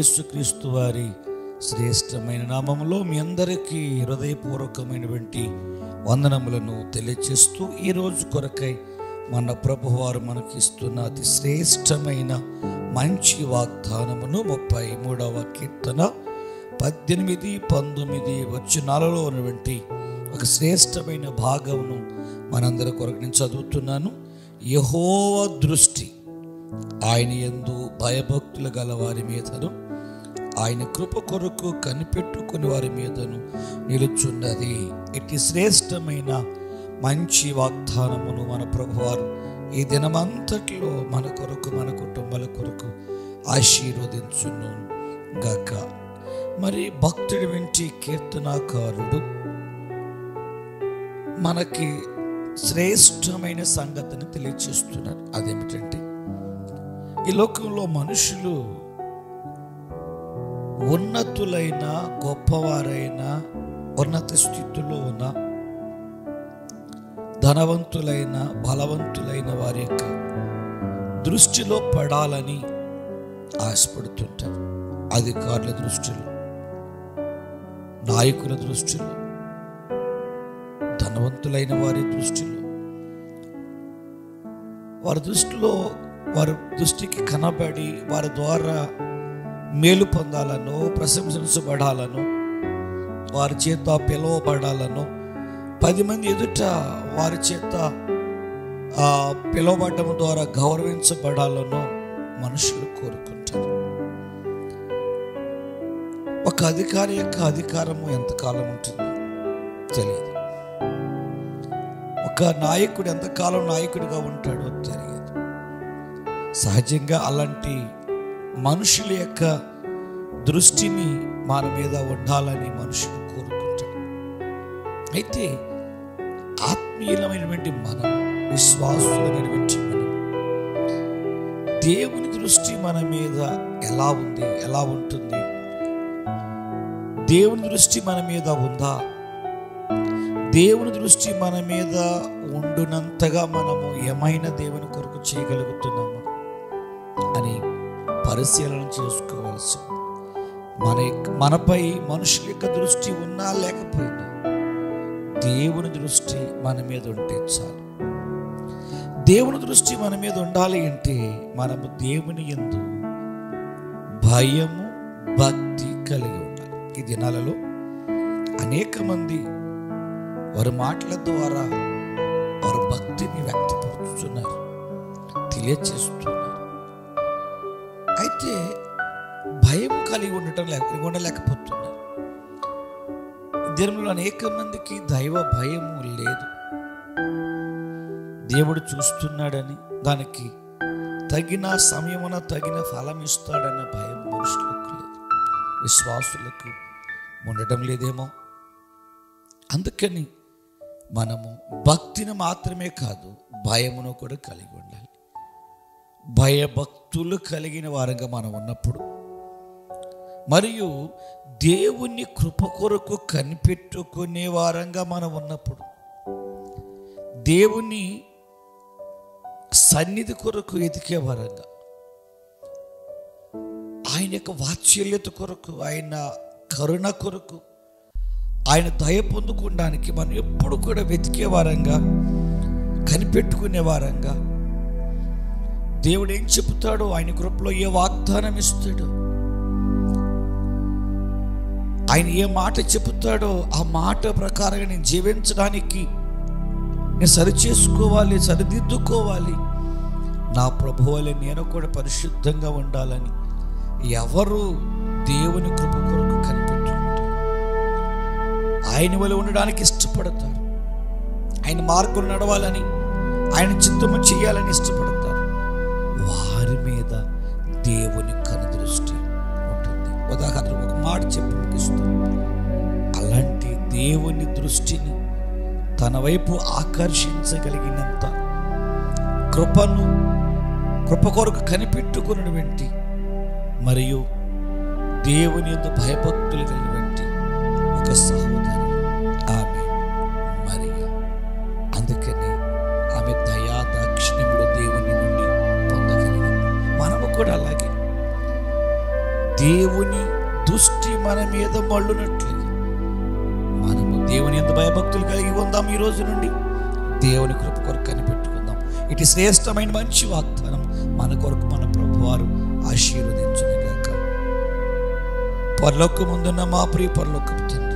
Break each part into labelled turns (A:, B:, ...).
A: యేసుక్రీస్తు వారి శ్రేష్టమైన నామములో మీ అందరికీ హృదయపూర్వకమైనటువంటి వందనములను తెలియచేస్తూ ఈరోజు కొరకై మన ప్రభువారు మనకి ఇస్తున్న అతి శ్రేష్టమైన మంచి వాగ్దానమును ముప్పై మూడవ కీర్తన పద్దెనిమిది పంతొమ్మిది వచ్చినాలలో ఉన్నటువంటి ఒక శ్రేష్టమైన భాగమును మనందరి కొరకు నేను చదువుతున్నాను యహోవ దృష్టి ఆయన యందు భయభక్తులు గల వారి మీదను ఆయన కృప కొరకు కనిపెట్టుకుని వారి మీదను నిలుచున్నది ఇటు శ్రేష్టమైన మంచి వాగ్దానమును మన ప్రభువారు ఈ దినమంతటిలో మన కొరకు మన కుటుంబాల కొరకు ఆశీర్వదించును గాక మరి భక్తుడి వెంటి కీర్తనాకారుడు మనకి శ్రేష్టమైన సంగతిని తెలియచేస్తున్నారు అదేమిటంటే ఈ లోకంలో మనుషులు ఉన్నతులైన గొప్పవారైన ఉన్నత స్థితిలో ఉన్న ధనవంతులైన బలవంతులైన వారి యొక్క దృష్టిలో పడాలని ఆశపడుతుంటారు అధికారుల దృష్టిలో నాయకుల దృష్టిలో ధనవంతులైన వారి దృష్టిలో వారి దృష్టిలో వారి దృష్టికి కనబడి వారి ద్వారా మేలు పొందాలనో ప్రశంసించబడాలను వారి చేత పిలువబడాలను పది మంది ఎదుట వారి చేత ఆ పిలువబడటం ద్వారా గౌరవించబడాలనో మనుషులు కోరుకుంటారు ఒక అధికారి యొక్క అధికారము ఎంతకాలం ఉంటుంది తెలియదు ఒక నాయకుడు ఎంతకాలం నాయకుడిగా ఉంటాడో తెలియదు సహజంగా అలాంటి మనుషుల యొక్క దృష్టిని మన మీద ఉండాలని మనుషులు కోరుకుంటాడు అయితే ఆత్మీయులమైనటువంటి మనం విశ్వాసులమైనటువంటి మనం దేవుని దృష్టి మన మీద ఎలా ఉంది ఎలా ఉంటుంది దేవుని దృష్టి మన మీద ఉందా దేవుని దృష్టి మన మీద ఉండునంతగా మనము ఏమైనా దేవుని కొరకు చేయగలుగుతున్నామా అని పరిశీలన చేసుకోవాల్సి ఉంది. మన యొక్క- మనపై మనుషుల యొక్క దృష్టి ఉన్నా లేకపోయినా దేవుని దృష్టి మన మీద ఉంటే చాలు దేవుని దృష్టి మన మీద ఉండాలి అంటే మనము దేవుని ఎందు భయము భక్తి కలిగి ఉండాలి ఈ దినాలలో అనేక మంది వారి మాటల ద్వారా వారి భక్తిని వ్యక్తపరుస్తున్నారు తెలియచేస్తున్నారు అయితే భయం కలిగి ఉండటం లేక ఉండలేకపోతున్నారు దినంలో అనేక మందికి దైవ భయము లేదు దేవుడు చూస్తున్నాడని దానికి తగిన సమయమున తగిన ఫలం ఇస్తాడన్న భయం మనుషులకు లేదు విశ్వాసులకు ఉండటం లేదేమో అందుకని మనము భక్తిని మాత్రమే కాదు భయమును కూడా కలిగి ఉండాలి భయభక్తులు కలిగిన వారంగా మనం ఉన్నప్పుడు మరియు దేవుని కృప కొరకు కనిపెట్టుకునే వారంగా మనం ఉన్నప్పుడు దేవుని సన్నిధి కొరకు ఎదికే వారంగా ఆయన యొక్క వాత్సల్యత కొరకు ఆయన కరుణ కొరకు ఆయన దయ పొందుకోవడానికి మనం ఎప్పుడు కూడా వెతికే వారంగా కనిపెట్టుకునే వారంగా దేవుడు ఏం చెబుతాడో ఆయన కృపలో ఏ వాగ్దానం ఇస్తాడో ఆయన ఏ మాట చెబుతాడో ఆ మాట ప్రకారంగా నేను జీవించడానికి నేను సరిచేసుకోవాలి సరిదిద్దుకోవాలి నా ప్రభువులే నేను కూడా పరిశుద్ధంగా ఉండాలని ఎవరు దేవుని కృప కొరకు కనిపెట్టుకుంటారు ఆయన వల్ల ఉండడానికి ఇష్టపడతారు ఆయన మార్గం నడవాలని ఆయన చిత్తము చేయాలని ఇష్టపడతారు వారి మీద దేవుని కనుదృష్టి ఉంటుంది ఉదాహరణకు ఒక మాట చెప్పి ముగిస్తాను అలాంటి దేవుని దృష్టిని తన వైపు ఆకర్షించగలిగినంత కృపను కృప కొరకు కనిపెట్టుకున్నటువంటి మరియు దేవుని యొక్క భయభక్తులు కలిగినటువంటి ఒక సహోదరి ఆమె మరియా అందుకని ఆమె దయా దాక్షిణ్యములు దేవుని నుండి పొందగలిగింది మనము కూడా అలాగే దేవుని దృష్టి మన మీద మళ్ళునట్లుగా మనము దేవుని ఎంత భయభక్తులు కలిగి ఉందాం ఈ రోజు నుండి దేవుని కృప కొరకు కనిపెట్టుకుందాం ఇటు శ్రేష్టమైన మంచి వాగ్దానం మన కొరకు మన ప్రభు వారు ఆశీర్వదించునుగాక పరలోక ముందున్న మా ప్రియ పరలోకపు తండ్రి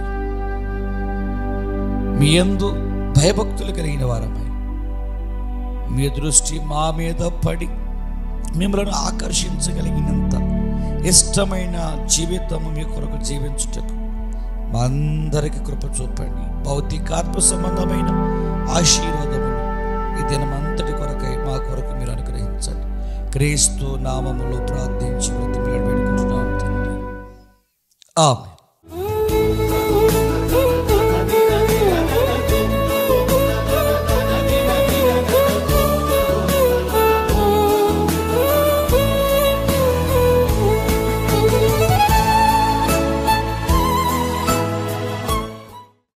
A: మీ యందు భయభక్తులు కలిగిన వారమై మీ దృష్టి మా మీద పడి మిమ్మల్ని ఆకర్షించగలిగినంత ఇష్టమైన జీవితము మీ కొరకు జీవించుటకు మా అందరికి కృప చూపండి భౌతికాత్మ సంబంధమైన ఆశీర్వాదములు ఈ దినమంతటి కొరకై మా కొరకు మీరు అనుగ్రహించండి క్రీస్తు నామములో ప్రార్థించి వృత్తి వేడుకుంటున్నాం తండ్రి ఆమె